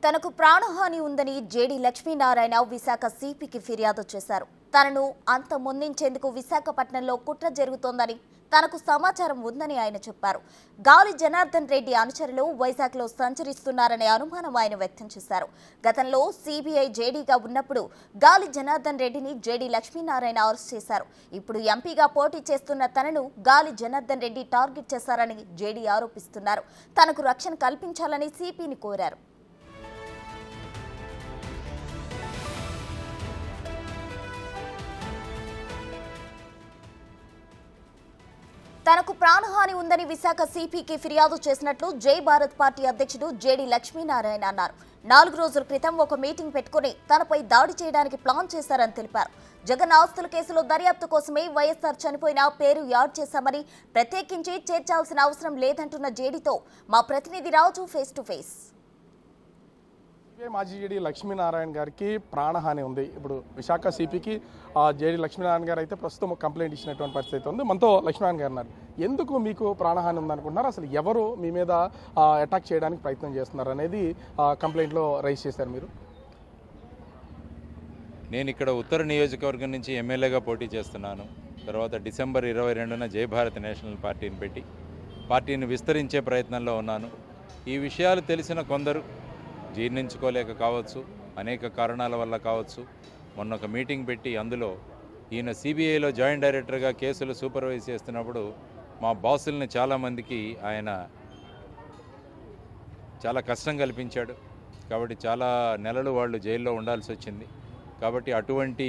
తనకు ప్రాణహాని ఉందని జేడి లక్ష్మీనారాయణ విశాఖ సిపికి ఫిర్యాదు చేశారు తనను అంత ముందించేందుకు విశాఖపట్నంలో కుట్ర జరుగుతోందని తనకు సమాచారం ఉందని ఆయన చెప్పారు గాలి జనార్దన్ రెడ్డి అనుచరులు వైజాగ్లో సంచరిస్తున్నారనే అనుమానం ఆయన వ్యక్తం చేశారు గతంలో సిబిఐ జేడీగా ఉన్నప్పుడు గాలి జనార్దన్ రెడ్డిని జేడీ లక్ష్మీనారాయణ అరెస్ట్ చేశారు ఇప్పుడు ఎంపీగా పోటీ చేస్తున్న తనను గాలి జనార్దన్ రెడ్డి టార్గెట్ చేశారని జేడీ ఆరోపిస్తున్నారు తనకు రక్షణ కల్పించాలని సిపిని కోరారు తనకు ప్రాణహాని ఉందని విశాఖ సిపికి ఫిర్యాదు చేసినట్లు జై భారత్ పార్టీ అధ్యక్షుడు జేడి లక్ష్మీనారాయణ అన్నారు నాలుగు రోజుల క్రితం ఒక మీటింగ్ పెట్టుకుని తనపై దాడి చేయడానికి ప్లాన్ చేశారని తెలిపారు జగన్ ఆస్తుల కేసులో దర్యాప్తు కోసమే వైఎస్ఆర్ చనిపోయిన పేరు యాడ్ చేశామని ప్రత్యేకించి చేర్చాల్సిన అవసరం లేదంటున్న జేడీతో మా ప్రతినిధి Raju face to face CPI మాజీ జేడీ లక్ష్మీనారాయణ గారికి ప్రాణహాని ఉంది ఇప్పుడు విశాఖ సిపికి జేడీ లక్ష్మీనారాయణ గారు అయితే ప్రస్తుతం ఒక కంప్లైంట్ ఇచ్చినటువంటి పరిస్థితి అయితే ఉంది మనతో లక్ష్మీనారాయణ గారు ఉన్నారు ఎందుకు మీకు ప్రాణహాని ఉందనుకుంటున్నారు అసలు ఎవరు మీ మీద అటాక్ చేయడానికి ప్రయత్నం చేస్తున్నారు అనేది కంప్లైంట్లో రైజ్ చేశారు మీరు నేను ఇక్కడ ఉత్తర నియోజకవర్గం నుంచి ఎమ్మెల్యేగా పోటీ చేస్తున్నాను తర్వాత డిసెంబర్ ఇరవై రెండున జై భారత్ నేషనల్ పార్టీని పెట్టి పార్టీని విస్తరించే ప్రయత్నంలో ఉన్నాను ఈ విషయాలు తెలిసిన కొందరు జీర్ణించుకోలేక కావచ్చు అనేక కారణాల వల్ల కావచ్చు మొన్న ఒక మీటింగ్ పెట్టి అందులో ఈయన సిబిఐలో జాయింట్ డైరెక్టర్గా కేసులు సూపర్వైజ్ చేస్తున్నప్పుడు మా బాసుల్ని చాలామందికి ఆయన చాలా కష్టం కల్పించాడు కాబట్టి చాలా నెలలు వాళ్ళు జైల్లో ఉండాల్సి వచ్చింది కాబట్టి అటువంటి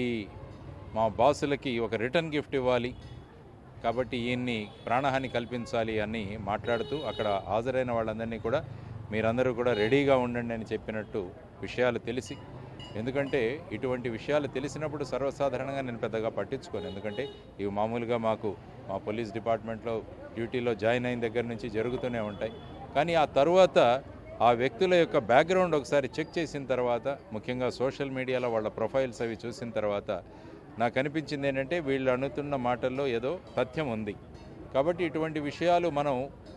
మా బాసులకి ఒక రిటర్న్ గిఫ్ట్ ఇవ్వాలి కాబట్టి ఈయన్ని ప్రాణహాని కల్పించాలి అని మాట్లాడుతూ అక్కడ హాజరైన వాళ్ళందరినీ కూడా మీరందరూ కూడా రెడీగా ఉండండి అని చెప్పినట్టు విషయాలు తెలిసి ఎందుకంటే ఇటువంటి విషయాలు తెలిసినప్పుడు సర్వసాధారణంగా నేను పెద్దగా పట్టించుకోను ఎందుకంటే ఇవి మామూలుగా మాకు మా పోలీస్ డిపార్ట్మెంట్లో డ్యూటీలో జాయిన్ అయిన దగ్గర నుంచి జరుగుతూనే ఉంటాయి కానీ ఆ తర్వాత ఆ వ్యక్తుల యొక్క బ్యాక్గ్రౌండ్ ఒకసారి చెక్ చేసిన తర్వాత ముఖ్యంగా సోషల్ మీడియాలో వాళ్ళ ప్రొఫైల్స్ అవి చూసిన తర్వాత నాకు అనిపించింది ఏంటంటే వీళ్ళు అనుతున్న మాటల్లో ఏదో తథ్యం ఉంది కాబట్టి ఇటువంటి విషయాలు మనం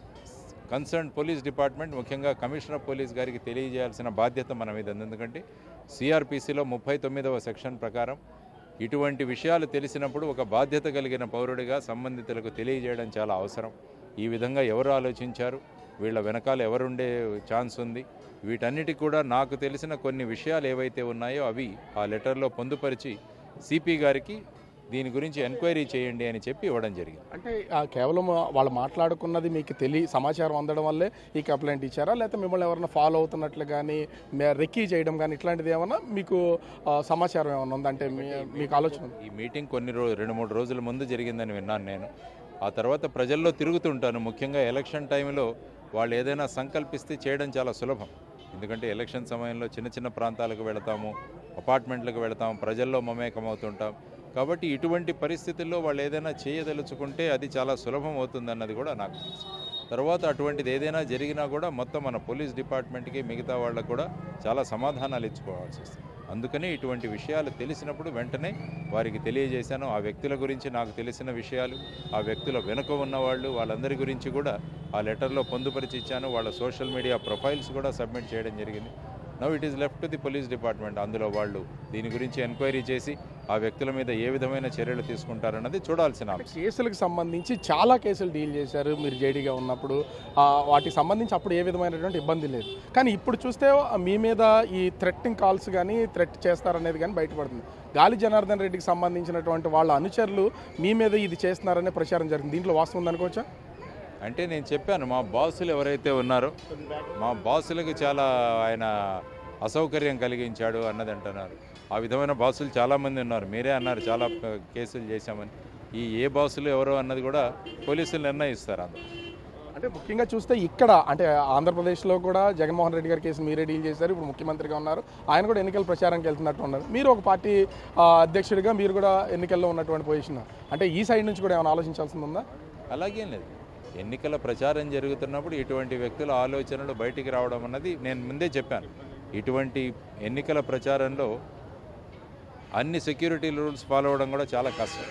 కన్సర్న్ పోలీస్ డిపార్ట్మెంట్ ముఖ్యంగా కమిషనర్ ఆఫ్ పోలీస్ గారికి తెలియజేయాల్సిన బాధ్యత మన మీద ఉంది ఎందుకంటే సిఆర్పిసిలో ముప్పై తొమ్మిదవ సెక్షన్ ప్రకారం ఇటువంటి విషయాలు తెలిసినప్పుడు ఒక బాధ్యత కలిగిన పౌరుడిగా సంబంధితులకు తెలియజేయడం చాలా అవసరం ఈ విధంగా ఎవరు ఆలోచించారు వీళ్ళ వెనకాల ఎవరుండే ఛాన్స్ ఉంది వీటన్నిటికి కూడా నాకు తెలిసిన కొన్ని విషయాలు ఏవైతే ఉన్నాయో అవి ఆ లెటర్లో పొందుపరిచి సిపి గారికి దీని గురించి ఎంక్వైరీ చేయండి అని చెప్పి ఇవ్వడం జరిగింది అంటే ఆ, కేవలం వాళ్ళు మాట్లాడుకున్నది మీకు తెలియ సమాచారం అందడం వల్లే ఈ కంప్లైంట్ ఇచ్చారా లేకపోతే మిమ్మల్ని ఎవరైనా ఫాలో అవుతున్నట్లు కానీ రెక్కీ చేయడం కానీ ఇట్లాంటిది ఏమన్నా మీకు ఆ, సమాచారం ఏమన్నా ఉందా అంటే మీ- మీకు ఆలోచన ఉందా? ఈ మీటింగ్ కొన్ని రోజు రెండు మూడు రోజుల ముందు జరిగిందని విన్నాను నేను ఆ తర్వాత ప్రజల్లో తిరుగుతుంటాను ముఖ్యంగా ఎలక్షన్ టైంలో వాళ్ళు ఏదైనా సంకల్పిస్తే చేయడం చాలా సులభం ఎందుకంటే ఎలక్షన్ సమయంలో చిన్న చిన్న ప్రాంతాలకు వెళతాము అపార్ట్మెంట్లకు వెళతాము ప్రజల్లో మమేకం అవుతుంటాం కాబట్టి ఇటువంటి పరిస్థితుల్లో వాళ్ళు ఏదైనా చేయదలుచుకుంటే అది చాలా సులభం అవుతుందన్నది కూడా నాకు తెలుసు తర్వాత అటువంటిది ఏదైనా జరిగినా కూడా మొత్తం మన పోలీస్ డిపార్ట్మెంట్కి మిగతా వాళ్ళకు కూడా చాలా సమాధానాలు ఇచ్చుకోవాల్సి వస్తుంది అందుకని ఇటువంటి విషయాలు తెలిసినప్పుడు వెంటనే వారికి తెలియజేశాను ఆ వ్యక్తుల గురించి నాకు తెలిసిన విషయాలు ఆ వ్యక్తుల వెనుక ఉన్నవాళ్ళు వాళ్ళందరి గురించి కూడా ఆ లెటర్లో పొందుపరిచి ఇచ్చాను వాళ్ళ సోషల్ మీడియా ప్రొఫైల్స్ కూడా సబ్మిట్ చేయడం జరిగింది now it is left to the police department అందులో వాళ్ళు దీని గురించి ఎంక్వైరీ చేసి ఆ వ్యక్తుల మీద ఏ విధమైన చర్యలు తీసుకుంటారన్నది చూడాల్సిన అంశం కేసులకు సంబంధించి చాలా కేసులు డీల్ చేశారు మీరు జేడీగా ఉన్నప్పుడు ఆ, వాటికి సంబంధించి అప్పుడు ఏ విధమైనటువంటి ఇబ్బంది లేదు కానీ ఇప్పుడు చూస్తే మీ మీద ఈ థ్రెట్టింగ్ కాల్స్ కానీ థ్రెట్ చేస్తారనేది కానీ బయటపడుతుంది గాలి జనార్దన్ రెడ్డికి సంబంధించినటువంటి వాళ్ళ అనుచరులు మీ మీద ఇది చేస్తున్నారనే ప్రచారం జరిగింది దీంట్లో వాస్తవం ఉందనుకోవచ్చా అంటే నేను చెప్పాను మా బాసులు ఎవరైతే ఉన్నారో మా బాసులకు చాలా ఆయన అసౌకర్యం కలిగించాడు అన్నది అంటున్నారు ఆ విధమైన బాసులు చాలామంది ఉన్నారు మీరే అన్నారు చాలా ప- కేసులు చేశామని ఈ ఏ బాసులు ఎవరో అన్నది కూడా పోలీసులు నిర్ణయిస్తారు అందరూ అంటే ముఖ్యంగా చూస్తే ఇక్కడ అంటే ఆంధ్రప్రదేశ్లో కూడా జగన్మోహన్ రెడ్డి గారి కేసు మీరే డీల్ చేశారు ఇప్పుడు ముఖ్యమంత్రిగా ఉన్నారు ఆయన కూడా ఎన్నికల ప్రచారానికి వెళ్తున్నట్టు ఉన్నారు మీరు ఒక పార్టీ ఆ, అధ్యక్షుడిగా మీరు కూడా ఎన్నికల్లో ఉన్నటువంటి పొజిషన్ అంటే ఈ సైడ్ నుంచి కూడా ఏమైనా ఆలోచించాల్సింది ఉందా అలాగేం లేదు ఎన్నికల ప్రచారం జరుగుతున్నప్పుడు ఇటువంటి వ్యక్తుల ఆలోచనలు బయటికి రావడం అన్నది నేను ముందే చెప్పాను ఇటువంటి ఎన్నికల ప్రచారంలో అన్ని సెక్యూరిటీ రూల్స్ ఫాలో అవ్వడం కూడా చాలా కష్టం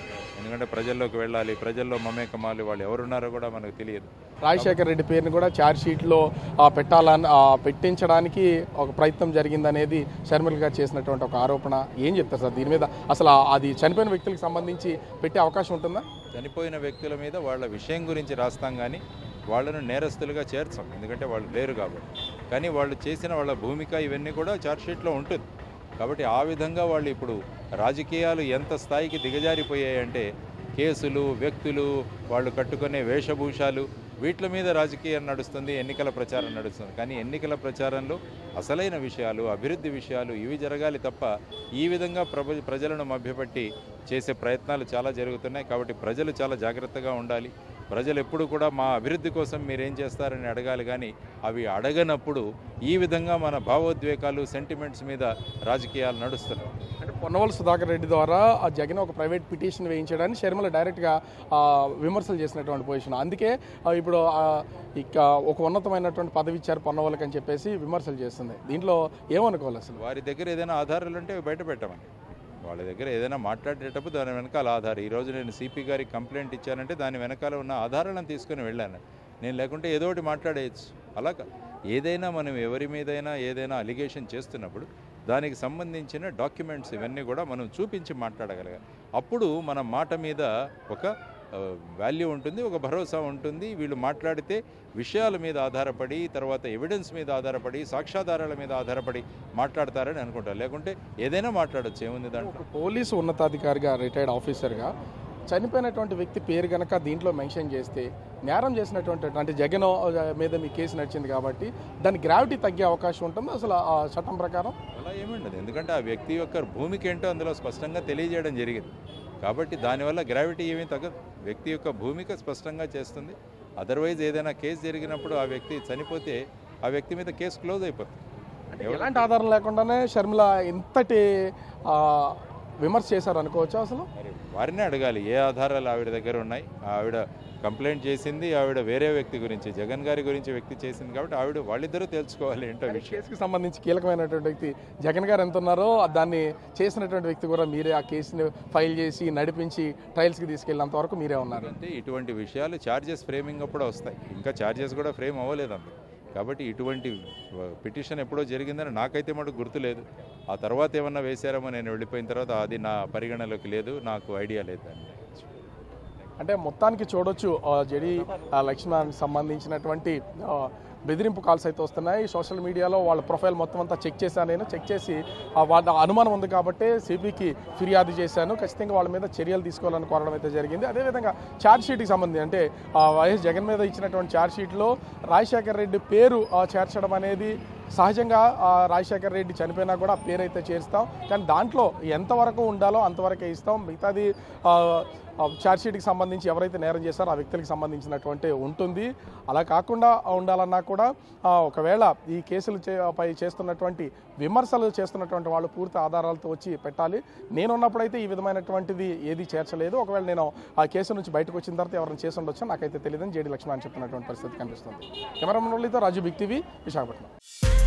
ఎందుకంటే ప్రజల్లోకి వెళ్ళాలి ప్రజల్లో మమేకమాలి వాళ్ళు ఎవరున్నారో కూడా మనకు తెలియదు రాజశేఖర్ రెడ్డి పేరుని కూడా ఛార్జ్ షీట్లో ఆ, పెట్టాలని ఆ, పెట్టించడానికి ఒక ప్రయత్నం జరిగిందనేది షర్మిల గారు చేసినటువంటి ఒక ఆరోపణ ఏం చెప్తారు సార్ దీని మీద అసలు ఆ- అది చనిపోయిన వ్యక్తులకు సంబంధించి పెట్టే అవకాశం ఉంటుందా చనిపోయిన వ్యక్తుల మీద వాళ్ళ విషయం గురించి రాస్తాం కానీ వాళ్ళను నేరస్తులుగా చేర్చాం ఎందుకంటే వాళ్ళు లేరు కాబట్టి కానీ వాళ్ళు చేసిన వాళ్ళ భూమిక ఇవన్నీ కూడా చార్జ్షీట్లో ఉంటుంది కాబట్టి ఆ విధంగా వాళ్ళు ఇప్పుడు రాజకీయాలు ఎంత స్థాయికి దిగజారిపోయాయంటే కేసులు వ్యక్తులు వాళ్ళు కట్టుకునే వేషభూషాలు వీటి మీద రాజకీయం నడుస్తుంది ఎన్నికల ప్రచారం నడుస్తుంది కానీ ఎన్నికల ప్రచారంలో అసలైన విషయాలు అభివృద్ధి విషయాలు ఇవి జరగాలి తప్ప ఈ విధంగా ప్రభ ప్రజలను మభ్యపెట్టి చేసే ప్రయత్నాలు చాలా జరుగుతున్నాయి కాబట్టి ప్రజలు చాలా జాగ్రత్తగా ఉండాలి ప్రజలు ఎప్పుడు కూడా మా అభివృద్ధి కోసం మీరేం చేస్తారని అడగాలి కానీ అవి అడగనప్పుడు ఈ విధంగా మన భావోద్వేగాలు సెంటిమెంట్స్ మీద రాజకీయాలు నడుస్తున్నాయి అంటే పొన్నవల్ సుధాకర్ రెడ్డి ద్వారా ఆ జగన్ ఒక ప్రైవేట్ పిటిషన్ వేయించడానికి షర్మిల డైరెక్ట్గా ఆ, విమర్శలు చేసినటువంటి పొజిషన్ అందుకే ఆ, ఇప్పుడు ఆ, ఇక ఒక ఉన్నతమైనటువంటి పదవి ఇచ్చారు పొన్నవల్కి అని చెప్పేసి విమర్శలు చేస్తుంది దీంట్లో ఏమనుకోవాలి అసలు వారి దగ్గర ఏదైనా ఆధారాలు ఉంటే అవి బయట పెట్టమని వాళ్ళ దగ్గర ఏదైనా మాట్లాడేటప్పుడు దాని వెనకాల ఆధారం ఈరోజు నేను సిపి గారికి కంప్లైంట్ ఇచ్చానంటే దాని వెనకాల ఉన్న ఆధారాలను తీసుకొని వెళ్ళాను నేను లేకుంటే ఏదో ఒకటి మాట్లాడేయచ్చు అలా కాదు. ఏదైనా మనం ఎవరి మీదైనా ఏదైనా అలిగేషన్ చేస్తున్నప్పుడు దానికి సంబంధించిన డాక్యుమెంట్స్ ఇవన్నీ కూడా మనం చూపించి మాట్లాడగలగాలి అప్పుడు మన మాట మీద ఒక వాల్యూ ఉంటుంది ఒక భరోసా ఉంటుంది వీళ్ళు మాట్లాడితే విషయాల మీద ఆధారపడి తర్వాత ఎవిడెన్స్ మీద ఆధారపడి సాక్ష్యాధారాల మీద ఆధారపడి మాట్లాడతారని అనుకుంటారు లేకుంటే ఏదైనా మాట్లాడొచ్చు ఏముంది దాంట్లో ఒక పోలీసు ఉన్నతాధికారిగా రిటైర్డ్ ఆఫీసర్గా చనిపోయినటువంటి వ్యక్తి పేరు గనక దీంట్లో మెన్షన్ చేస్తే నేరం చేసినటువంటి అంటే జగన్ మీద మీ కేసు నడిచింది కాబట్టి దాని గ్రావిటీ తగ్గే అవకాశం ఉంటుంది అసలు ఆ చట్టం ప్రకారం అలా ఏముండదు ఎందుకంటే ఆ వ్యక్తి యొక్క భూమికి ఏంటో అందులో స్పష్టంగా తెలియజేయడం జరిగింది కాబట్టి దానివల్ల గ్రావిటీ ఏమీ తగ్గదు వ్యక్తి యొక్క భూమిక స్పష్టంగా చేస్తుంది అదర్వైజ్ ఏదైనా కేసు జరిగినప్పుడు ఆ వ్యక్తి చనిపోతే ఆ వ్యక్తి మీద కేసు క్లోజ్ అయిపోతుంది అంటే ఎలాంటి ఆధారం లేకుండానే షర్మిల ఇంతటి ఆ, విమర్శ చేశారు అనుకోవచ్చు అసలు మరి వారినే అడగాలి ఏ ఆధారాలు ఆవిడ దగ్గర ఉన్నాయి ఆవిడ కంప్లైంట్ చేసింది ఆవిడ వేరే వ్యక్తి గురించి జగన్ గారి గురించి వ్యక్తి చేసింది కాబట్టి ఆవిడ వాళ్ళిద్దరూ తెలుసుకోవాలి ఏంటో విషయం కేసుకి సంబంధించి కీలకమైనటువంటి వ్యక్తి జగన్ గారు ఎంత ఉన్నారో దాన్ని చేసినటువంటి వ్యక్తి కూడా మీరే ఆ కేసుని ఫైల్ చేసి నడిపించి ట్రయల్స్కి తీసుకెళ్ళినంత వరకు మీరే ఉన్నారు అంటే ఇటువంటి విషయాలు ఛార్జెస్ ఫ్రేమింగ్ అప్పుడు వస్తాయి ఇంకా ఛార్జెస్ కూడా ఫ్రేమ్ అవ్వలేదు అందులో కాబట్టి ఇటువంటి పిటిషన్ ఎప్పుడో జరిగిందని నాకైతే మటుకు గుర్తులేదు ఆ తర్వాత ఏమన్నా వేశారేమో నేను వెళ్ళిపోయిన తర్వాత అది నా పరిగణలోకి లేదు నాకు ఐడియా లేదు దాని గురించి. అంటే మొత్తానికి చూడొచ్చు ఆ, జడి ఆ, లక్ష్మణానికి సంబంధించినటువంటి ఆ, బెదిరింపు కాల్స్ అయితే వస్తున్నాయి సోషల్ మీడియాలో వాళ్ళ ప్రొఫైల్ మొత్తం అంతా చెక్ చేశాను నేను చెక్ చేసి ఆ, వాళ్ళ అనుమానం ఉంది కాబట్టి సిబికి ఫిర్యాదు చేశాను ఖచ్చితంగా వాళ్ళ మీద చర్యలు తీసుకోవాలని కోరడం అయితే జరిగింది అదేవిధంగా ఛార్జ్ షీట్కి సంబంధించి అంటే ఆ, వైఎస్ జగన్ మీద ఇచ్చినటువంటి ఛార్జ్ షీట్లో రాజశేఖర్ రెడ్డి పేరు ఆ, చేర్చడం అనేది సహజంగా ఆ, రాజశేఖర్ రెడ్డి చనిపోయినా కూడా ఆ పేరు అయితే చేరుస్తాం కానీ దాంట్లో ఎంతవరకు ఉండాలో అంతవరకే ఇస్తాం మిగతాది ఆ, ఆ ఛార్జ్షీట్కి సంబంధించి ఎవరైతే నేరం చేస్తారో ఆ వ్యక్తులకు సంబంధించినటువంటి ఉంటుంది అలా కాకుండా ఉండాలన్నా కూడా ఆ, ఒకవేళ ఈ కేసులు చే- పై చేస్తున్నటువంటి విమర్శలు చేస్తున్నటువంటి వాళ్ళు పూర్తి ఆధారాలతో వచ్చి పెట్టాలి నేనున్నప్పుడైతే ఈ విధమైనటువంటిది ఏది చేర్చలేదు ఒకవేళ నేను ఆ కేసు నుంచి బయటకు వచ్చిన తర్వాత ఎవరైనా చేసి ఉండొచ్చో నాకైతే తెలియదని జేడి లక్ష్మణ్ అని చెప్తున్నటువంటి పరిస్థితి కనిపిస్తుంది cameraman Raju big TV Visakhapatnam